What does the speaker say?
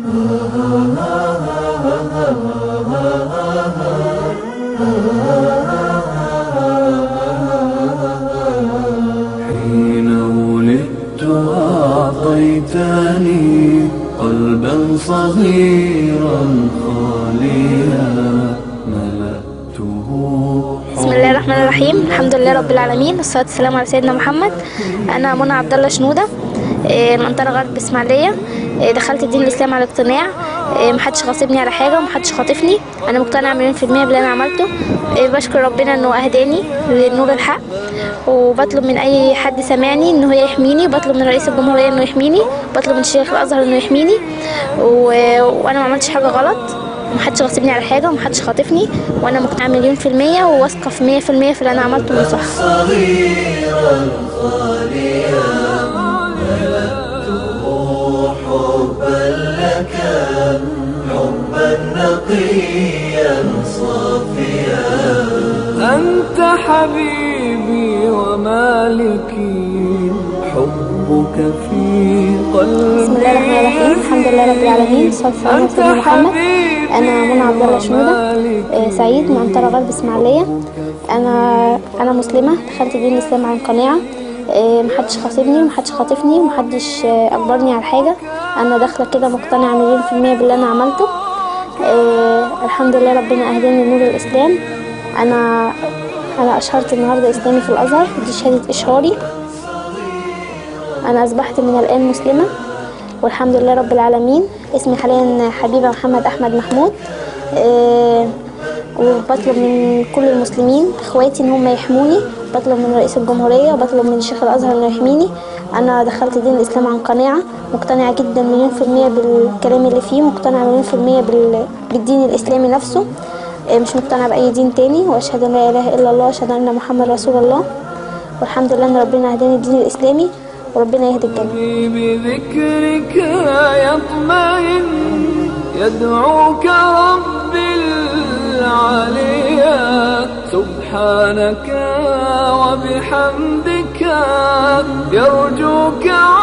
حين ولدت أعطيتني قلبا صغيرا خاليا ملأته بسم الله الرحمن الرحيم الحمد لله رب العالمين والصلاه والسلام على سيدنا محمد انا منى عبد الله شنوده إيه، منطقه غرب اسماعيليه إيه، دخلت الدين الاسلام على اقتناع إيه، محدش غاصبني على حاجه ومحدش خاطفني انا مقتنعه مليون في الميه باللي انا عملته إيه، بشكر ربنا انه اهداني لنور الحق وبطلب من اي حد سامعني ان هو يحميني وبطلب من رئيس الجمهوريه انه يحميني وبطلب من شيخ الازهر انه يحميني و... وانا ما عملتش حاجه غلط محدش غاصبني على حاجه ومحدش خاطفني وانا مقتنعه مليون في الميه وواثقه في مية في المية في اللي انا عملته من صح صغيرا خاليا ملأته حبا لك حبا نقيا صافيا أنت حبيبي ومالكي حبك في قلبي بسم الله الرحمن الرحيم الحمد لله رب العالمين والصلاه والسلام على أنت سيدنا محمد حبيبي انا منى عبد الله شنوده ومالكي آه، سعيد من طرى غرب اسماعيليه انا انا مسلمه دخلت دين الاسلام عن قناعه آه، محدش خاصبني ومحدش خاطفني ومحدش آه، اجبرني على حاجه انا داخله كده مقتنعه مليون في الميه باللي انا عملته آه، الحمد لله ربنا اهداني لنور الاسلام انا انا اشهرت النهارده اسلامي في الازهر دي شهاده اشهاري انا اصبحت من الان مسلمه والحمد لله رب العالمين اسمي حاليا حبيبه محمد احمد محمود آه، وبطلب من كل المسلمين اخواتي ان هم يحموني بطلب من رئيس الجمهوريه وبطلب من شيخ الازهر انه يحميني انا دخلت دين الاسلام عن قناعه مقتنعه جدا مليون في الميه بالكلام اللي فيه مقتنعه مليون في الميه بال- بالدين الاسلامي نفسه آه، مش مقتنعه باي دين تاني واشهد ان لا اله الا الله واشهد ان محمد رسول الله والحمد لله ان ربنا هداني الدين الاسلامي وربنا يهدي الجميع بذكرك يطمئن يدعوك رب العليا سبحانك وبحمدك يرجوك